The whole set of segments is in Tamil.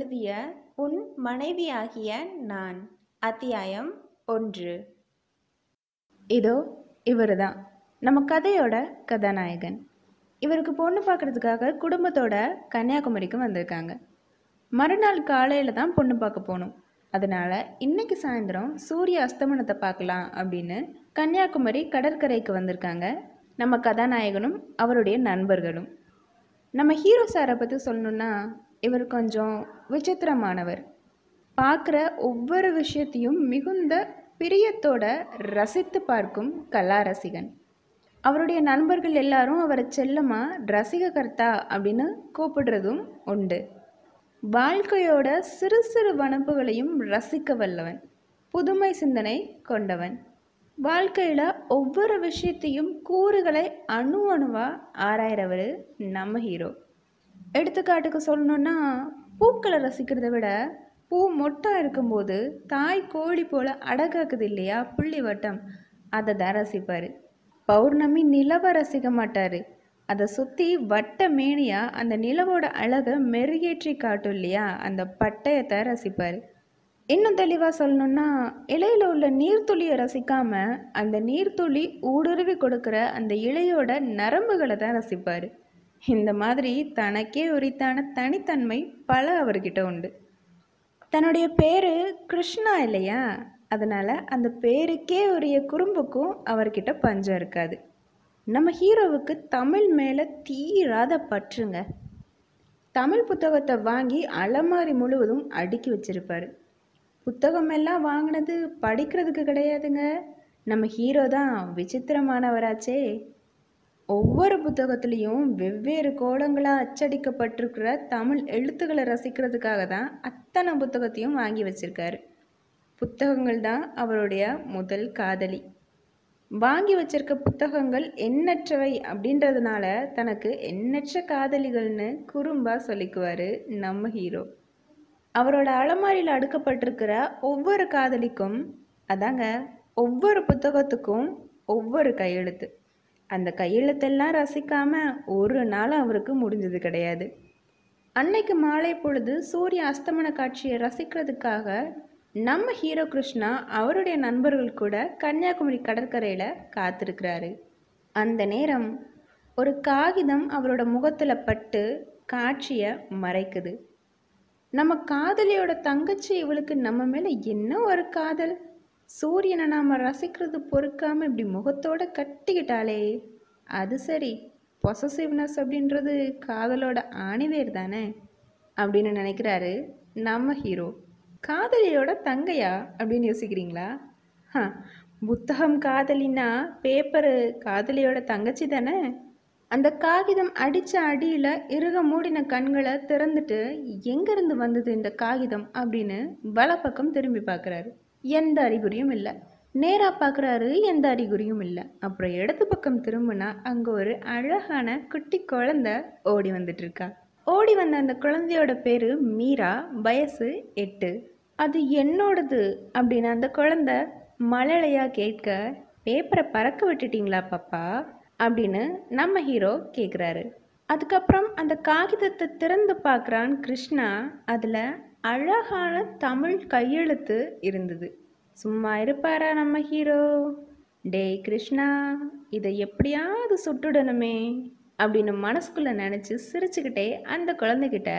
எழுதிய உன் மனைவியாகிய நான் அத்தியாயம் ஒன்று இதோ இவர் தான் நம்ம கதையோட கதாநாயகன் இவருக்கு பொண்ணு பார்க்குறதுக்காக குடும்பத்தோட கன்னியாகுமரிக்கு வந்திருக்காங்க மறுநாள் காலையில் தான் பொண்ணு பார்க்க போகணும் அதனால் இன்னைக்கு சாயந்தரம் சூரிய அஸ்தமனத்தை பார்க்கலாம் அப்படின்னு கன்னியாகுமரி கடற்கரைக்கு வந்திருக்காங்க நம்ம கதாநாயகனும் அவருடைய நண்பர்களும் நம்ம ஹீரோ சாரை பற்றி சொல்லணுன்னா இவர் கொஞ்சம் விசித்திரமானவர் பார்க்குற ஒவ்வொரு விஷயத்தையும் மிகுந்த பிரியத்தோட ரசித்து பார்க்கும் கலா ரசிகன் அவருடைய நண்பர்கள் எல்லாரும் அவரை செல்லமாக ரசிககர்த்தா அப்படின்னு கூப்பிடுறதும் உண்டு வாழ்க்கையோட சிறு சிறு வனப்புகளையும் ரசிக்க வல்லவன் புதுமை சிந்தனை கொண்டவன் வாழ்க்கையில் ஒவ்வொரு விஷயத்தையும் கூறுகளை அணு அணுவாக ஆராயிறவர் நம்ம ஹீரோ எடுத்துக்காட்டுக்கு சொல்லணுன்னா பூக்களை ரசிக்கிறத விட பூ மொட்டா இருக்கும்போது தாய் கோழி போல அடகாக்குது இல்லையா புள்ளி வட்டம் அதை தான் ரசிப்பார் பௌர்ணமி நிலவை ரசிக்க மாட்டார் அதை சுற்றி வட்ட மேனியாக அந்த நிலவோட அழகை மெருகேற்றி காட்டும் இல்லையா அந்த பட்டயத்தை ரசிப்பார் இன்னும் தெளிவாக சொல்லணும்னா இலையில் உள்ள நீர்த்துளியை ரசிக்காம அந்த நீர்த்துளி ஊடுருவி கொடுக்குற அந்த இலையோட நரம்புகளை தான் ரசிப்பார் இந்த மாதிரி தனக்கே உரித்தான தனித்தன்மை பல அவர்கிட்ட உண்டு தன்னுடைய பேர் கிருஷ்ணா இல்லையா அதனால் அந்த பேருக்கே உரிய குறும்புக்கும் அவர்கிட்ட பஞ்சம் இருக்காது நம்ம ஹீரோவுக்கு தமிழ் மேலே தீராத பற்றுங்க தமிழ் புத்தகத்தை வாங்கி அலமாரி முழுவதும் அடுக்கி வச்சிருப்பாரு புத்தகம் எல்லாம் வாங்கினது படிக்கிறதுக்கு கிடையாதுங்க நம்ம ஹீரோ தான் விசித்திரமானவராச்சே ஒவ்வொரு புத்தகத்துலேயும் வெவ்வேறு கோலங்களாக அச்சடிக்கப்பட்டிருக்கிற தமிழ் எழுத்துக்களை ரசிக்கிறதுக்காக தான் அத்தனை புத்தகத்தையும் வாங்கி வச்சிருக்காரு புத்தகங்கள் தான் அவருடைய முதல் காதலி வாங்கி வச்சிருக்க புத்தகங்கள் எண்ணற்றவை அப்படின்றதுனால தனக்கு எண்ணற்ற காதலிகள்னு குறும்பா சொல்லிக்குவார் நம்ம ஹீரோ அவரோட அலமாரியில் அடுக்கப்பட்டிருக்கிற ஒவ்வொரு காதலிக்கும் அதாங்க ஒவ்வொரு புத்தகத்துக்கும் ஒவ்வொரு கையெழுத்து அந்த கையெழுத்தெல்லாம் ரசிக்காம ஒரு நாள் அவருக்கு முடிஞ்சது கிடையாது அன்னைக்கு மாலை பொழுது சூரிய அஸ்தமன காட்சியை ரசிக்கிறதுக்காக நம்ம ஹீரோ கிருஷ்ணா அவருடைய நண்பர்கள் கூட கன்னியாகுமரி கடற்கரையில் காத்திருக்கிறாரு அந்த நேரம் ஒரு காகிதம் அவரோட முகத்தில் பட்டு காட்சியை மறைக்குது நம்ம காதலியோட தங்கச்சி இவளுக்கு நம்ம மேலே என்ன ஒரு காதல் சூரியனை நாம் ரசிக்கிறது பொறுக்காம இப்படி முகத்தோட கட்டிக்கிட்டாளே அது சரி பொசசிவ்னஸ் அப்படின்றது காதலோட ஆணிவேர் தானே அப்படின்னு நினைக்கிறாரு நம்ம ஹீரோ காதலியோட தங்கையா அப்படின்னு யோசிக்கிறீங்களா ஹ புத்தகம் காதலினா பேப்பரு காதலியோட தங்கச்சி தானே அந்த காகிதம் அடித்த அடியில் இறுக மூடின கண்களை திறந்துட்டு எங்கேருந்து வந்தது இந்த காகிதம் அப்படின்னு வலப்பக்கம் திரும்பி பார்க்குறாரு எந்த அறிகுறியும் இல்லை நேராக பார்க்குறாரு எந்த அறிகுறியும் இல்லை அப்புறம் இடது பக்கம் திரும்பினா அங்கே ஒரு அழகான குட்டி குழந்தை ஓடி வந்துட்டு இருக்கா ஓடி வந்த அந்த குழந்தையோட பேர் மீரா வயசு எட்டு அது என்னோடது அப்படின்னு அந்த குழந்தை மழலையா கேட்க பேப்பரை பறக்க விட்டுட்டீங்களா பாப்பா அப்படின்னு நம்ம ஹீரோ கேட்குறாரு அதுக்கப்புறம் அந்த காகிதத்தை திறந்து பார்க்குறான் கிருஷ்ணா அதில் அழகான தமிழ் கையெழுத்து இருந்தது சும்மா இருப்பாரா நம்ம ஹீரோ டேய் கிருஷ்ணா இதை எப்படியாவது சுட்டுடணுமே அப்படின்னு மனசுக்குள்ளே நினச்சி சிரிச்சுக்கிட்டே அந்த குழந்தைகிட்ட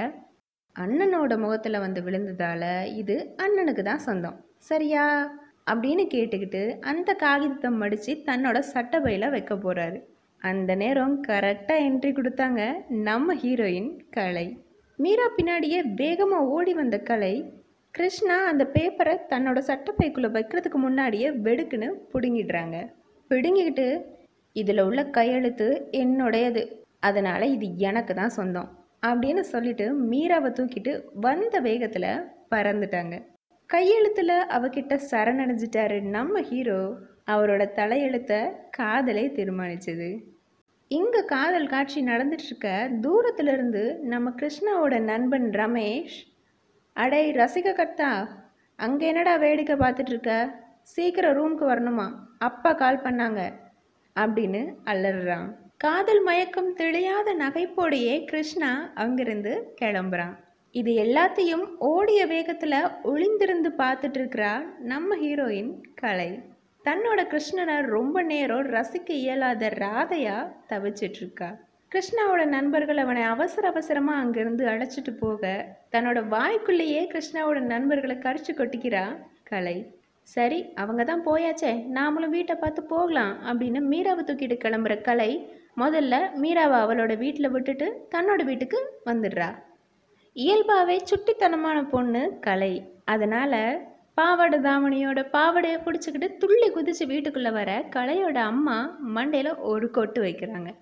அண்ணனோட முகத்தில் வந்து விழுந்ததால இது அண்ணனுக்கு தான் சொந்தம் சரியா அப்படின்னு கேட்டுக்கிட்டு அந்த காகிதத்தை மடித்து தன்னோட சட்டப்பையில் வைக்க போகிறாரு அந்த நேரம் கரெக்டாக என்ட்ரி கொடுத்தாங்க நம்ம ஹீரோயின் கலை மீரா பின்னாடியே வேகமாக ஓடி வந்த கலை கிருஷ்ணா அந்த பேப்பரை தன்னோட சட்டப்பைக்குள்ளே வைக்கிறதுக்கு முன்னாடியே வெடுக்குன்னு பிடுங்கிடுறாங்க பிடுங்கிக்கிட்டு இதில் உள்ள கையெழுத்து என்னுடையது அதனால் இது எனக்கு தான் சொந்தம் அப்படின்னு சொல்லிட்டு மீராவை தூக்கிட்டு வந்த வேகத்தில் பறந்துட்டாங்க கையெழுத்தில் அவகிட்ட சரணடைஞ்சிட்டாரு நம்ம ஹீரோ அவரோட தலையெழுத்த காதலை தீர்மானிச்சது இங்கே காதல் காட்சி நடந்துட்டுருக்க தூரத்திலிருந்து நம்ம கிருஷ்ணாவோட நண்பன் ரமேஷ் அடை ரசிக கர்த்தா அங்கே என்னடா வேடிக்கை பார்த்துட்டு இருக்க சீக்கிரம் ரூமுக்கு வரணுமா அப்பா கால் பண்ணாங்க அப்படின்னு அலறான் காதல் மயக்கம் தெளியாத நகைப்போடையே கிருஷ்ணா அங்கிருந்து கிளம்புறான் இது எல்லாத்தையும் ஓடிய வேகத்தில் ஒளிந்திருந்து பார்த்துட்டு இருக்கிறா நம்ம ஹீரோயின் கலை தன்னோட கிருஷ்ணனை ரொம்ப நேரம் ரசிக்க இயலாத ராதையா தவிச்சிட்டு இருக்கா கிருஷ்ணாவோட நண்பர்கள் அவனை அவசர அவசரமாக அங்கேருந்து அழைச்சிட்டு போக தன்னோட வாய்க்குள்ளேயே கிருஷ்ணாவோட நண்பர்களை கடிச்சு கொட்டிக்கிறா கலை சரி அவங்க தான் போயாச்சே நாமளும் வீட்டை பார்த்து போகலாம் அப்படின்னு மீராவை தூக்கிட்டு கிளம்புற கலை முதல்ல மீராவை அவளோட வீட்டில் விட்டுட்டு தன்னோட வீட்டுக்கு வந்துடுறா இயல்பாகவே சுட்டித்தனமான பொண்ணு கலை அதனால் பாவாடை தாவணியோட பாவாடையை பிடிச்சிக்கிட்டு துள்ளி குதிச்சு வீட்டுக்குள்ளே வர கலையோட அம்மா மண்டையில் ஒரு கொட்டு வைக்கிறாங்க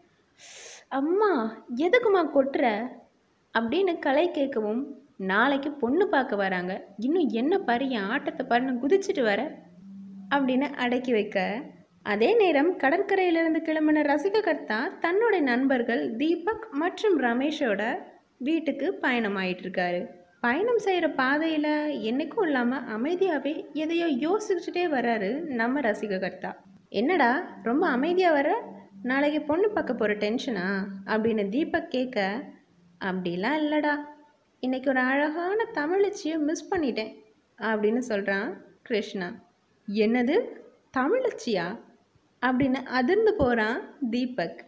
அம்மா எதுக்குமா கொட்டுற அப்படின்னு கலை கேட்கவும் நாளைக்கு பொண்ணு பார்க்க வராங்க இன்னும் என்ன பாரு என் ஆட்டத்தை பாருன்னு குதிச்சுட்டு வர அப்படின்னு அடக்கி வைக்க அதே நேரம் கடற்கரையிலிருந்து கிளம்பின ரசிககர்த்தா தன்னோட நண்பர்கள் தீபக் மற்றும் ரமேஷோட வீட்டுக்கு பயணமாயிட்டு இருக்காரு பயணம் செய்கிற பாதையில் என்னைக்கும் இல்லாமல் அமைதியாகவே எதையோ யோசிச்சுட்டே வராரு நம்ம ரசிககர்த்தா என்னடா ரொம்ப அமைதியாக வர நாளைக்கு பொண்ணு பார்க்க போகிற டென்ஷனா அப்படின்னு தீபக் கேட்க அப்படிலாம் இல்லைடா இன்னைக்கு ஒரு அழகான தமிழச்சியை மிஸ் பண்ணிட்டேன் அப்படின்னு சொல்கிறான் கிருஷ்ணா என்னது தமிழச்சியா அப்படின்னு அதிர்ந்து போகிறான் தீபக்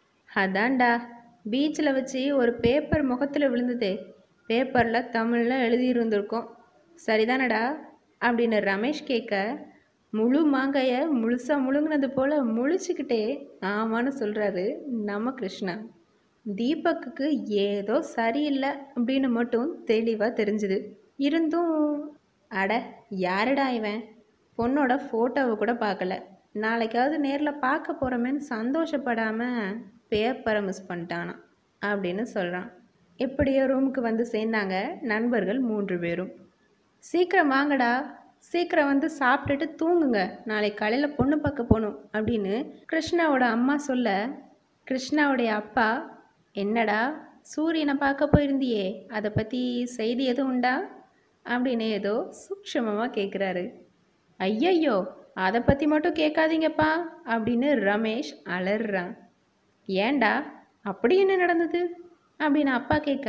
அதான்டா பீச்சில் வச்சு ஒரு பேப்பர் முகத்தில் விழுந்ததே பேப்பரில் தமிழில் எழுதியிருந்திருக்கோம் சரிதானடா அப்படின்னு ரமேஷ் கேட்க முழு மாங்காயை முழுசாக முழுங்கினது போல் முழிச்சுக்கிட்டே ஆமான்னு சொல்கிறாரு நம்ம கிருஷ்ணா தீபக்குக்கு ஏதோ சரியில்லை அப்படின்னு மட்டும் தெளிவாக தெரிஞ்சுது இருந்தும் அட யாருடா இவன் பொண்ணோட ஃபோட்டோவை கூட பார்க்கல நாளைக்காவது நேரில் பார்க்க போகிறோமேன்னு சந்தோஷப்படாமல் பேப்பரை மிஸ் பண்ணிட்டானா அப்படின்னு சொல்கிறான் எப்படியோ ரூமுக்கு வந்து சேர்ந்தாங்க நண்பர்கள் மூன்று பேரும் சீக்கிரம் வாங்கடா சீக்கிரம் வந்து சாப்பிட்டுட்டு தூங்குங்க நாளைக்கு காலையில் பொண்ணு பார்க்க போகணும் அப்படின்னு கிருஷ்ணாவோட அம்மா சொல்ல கிருஷ்ணாவுடைய அப்பா என்னடா சூரியனை பார்க்க போயிருந்தியே அதை பற்றி செய்தி எதுவும் உண்டா அப்படின்னு ஏதோ சூக்ஷமமாக கேட்குறாரு ஐயையோ அதை பற்றி மட்டும் கேட்காதீங்கப்பா அப்படின்னு ரமேஷ் அலறான் ஏன்டா அப்படி என்ன நடந்தது அப்படின்னு அப்பா கேட்க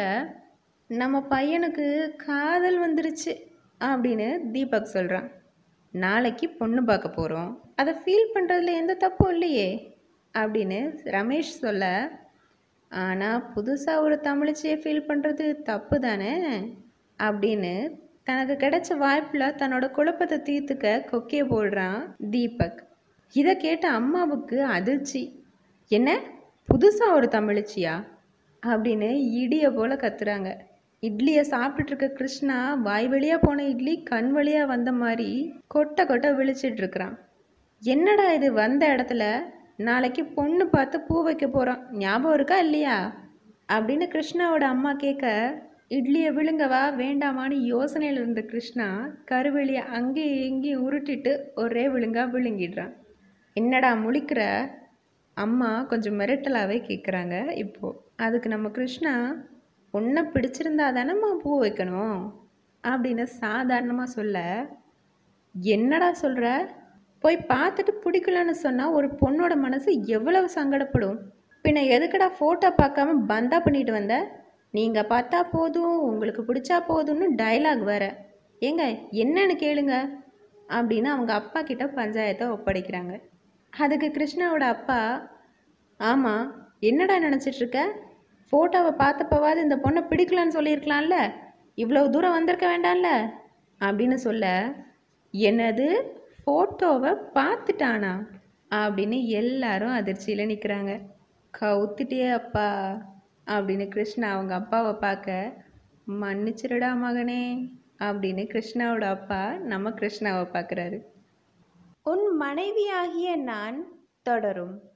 நம்ம பையனுக்கு காதல் வந்துருச்சு அப்படின்னு தீபக் சொல்கிறான் நாளைக்கு பொண்ணு பார்க்க போகிறோம் அதை ஃபீல் பண்ணுறதுல எந்த தப்பும் இல்லையே அப்படின்னு ரமேஷ் சொல்ல ஆனால் புதுசாக ஒரு தமிழச்சியை ஃபீல் பண்ணுறது தப்பு தானே அப்படின்னு தனக்கு கிடைச்ச வாய்ப்பில் தன்னோட குழப்பத்தை தீர்த்துக்க கொக்கிய போடுறான் தீபக் இதை கேட்ட அம்மாவுக்கு அதிர்ச்சி என்ன புதுசாக ஒரு தமிழச்சியா அப்படின்னு இடிய போல கத்துறாங்க இட்லியை சாப்பிட்டுட்டு இருக்க கிருஷ்ணா வாய் வழியாக போன இட்லி கண் வழியாக வந்த மாதிரி கொட்டை கொட்டை விழிச்சிட்டு இருக்கிறான் என்னடா இது வந்த இடத்துல நாளைக்கு பொண்ணு பார்த்து பூ வைக்க போகிறான் ஞாபகம் இருக்கா இல்லையா அப்படின்னு கிருஷ்ணாவோட அம்மா கேட்க இட்லியை விழுங்கவா வேண்டாமான்னு யோசனையில் இருந்த கிருஷ்ணா கருவெளியை அங்கேயும் இங்கேயும் உருட்டிட்டு ஒரே விழுங்கா விழுங்கிடுறான் என்னடா முழிக்கிற அம்மா கொஞ்சம் மிரட்டலாகவே கேட்குறாங்க இப்போது அதுக்கு நம்ம கிருஷ்ணா பொண்ணை பிடிச்சிருந்தா தானேம்மா பூ வைக்கணும் அப்படின்னு சாதாரணமாக சொல்ல என்னடா சொல்கிற போய் பார்த்துட்டு பிடிக்கலன்னு சொன்னால் ஒரு பொண்ணோட மனசு எவ்வளவு சங்கடப்படும் பின்ன எதுக்குடா ஃபோட்டோ பார்க்காம பந்தா பண்ணிட்டு வந்த நீங்கள் பார்த்தா போதும் உங்களுக்கு பிடிச்சா போதும்னு டைலாக் வேற ஏங்க என்னன்னு கேளுங்க அப்படின்னு அவங்க அப்பா கிட்ட பஞ்சாயத்தை ஒப்படைக்கிறாங்க அதுக்கு கிருஷ்ணாவோட அப்பா ஆமாம் என்னடா நினச்சிட்டு இருக்க ஃபோட்டோவை பார்த்தப்பவாது இந்த பொண்ணை பிடிக்கலன்னு சொல்லியிருக்கலாம்ல இவ்வளோ தூரம் வந்திருக்க வேண்டாம்ல அப்படின்னு சொல்ல என்னது ஃபோட்டோவை பார்த்துட்டானா அப்படின்னு எல்லாரும் அதிர்ச்சியில் நிற்கிறாங்க கவுத்துட்டியே அப்பா அப்படின்னு கிருஷ்ணா அவங்க அப்பாவை பார்க்க மன்னிச்சிருடா மகனே அப்படின்னு கிருஷ்ணாவோட அப்பா நம்ம கிருஷ்ணாவை பார்க்குறாரு உன் மனைவியாகிய நான் தொடரும்